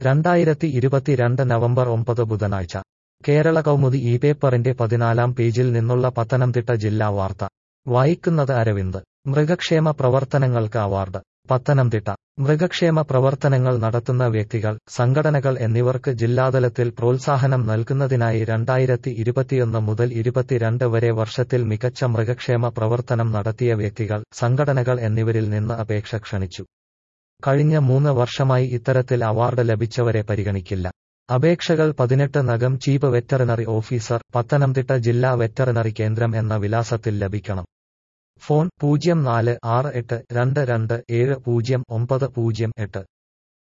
രണ്ടായിരത്തി ഇരുപത്തിരണ്ട് നവംബർ ഒമ്പത് ബുധനാഴ്ച കേരള കൗമുദി ഈ പേപ്പറിന്റെ പതിനാലാം പേജിൽ നിന്നുള്ള പത്തനംതിട്ട ജില്ലാ വാർത്ത വായിക്കുന്നത് അരവിന്ദ് മൃഗക്ഷേമ പ്രവർത്തനങ്ങൾക്ക് അവാർഡ് പത്തനംതിട്ട മൃഗക്ഷേമ പ്രവർത്തനങ്ങൾ നടത്തുന്ന വ്യക്തികൾ സംഘടനകൾ എന്നിവർക്ക് ജില്ലാതലത്തിൽ പ്രോത്സാഹനം നൽകുന്നതിനായി രണ്ടായിരത്തി ഇരുപത്തിയൊന്ന് മുതൽ ഇരുപത്തിരണ്ട് വരെ വർഷത്തിൽ മികച്ച മൃഗക്ഷേമ പ്രവർത്തനം നടത്തിയ വ്യക്തികൾ സംഘടനകൾ എന്നിവരിൽ നിന്ന് അപേക്ഷ ക്ഷണിച്ചു കഴിഞ്ഞ മൂന്ന് വർഷമായി ഇത്തരത്തിൽ അവാർഡ് ലഭിച്ചവരെ പരിഗണിക്കില്ല അപേക്ഷകൾ പതിനെട്ട് നഗം ചീഫ് വെറ്ററിനറി ഓഫീസർ പത്തനംതിട്ട ജില്ലാ വെറ്ററിനറി കേന്ദ്രം എന്ന വിലാസത്തിൽ ലഭിക്കണം ഫോൺ പൂജ്യം നാല് ആറ് എട്ട് രണ്ട് രണ്ട് ഏഴ് പൂജ്യം ഒമ്പത് പൂജ്യം എട്ട്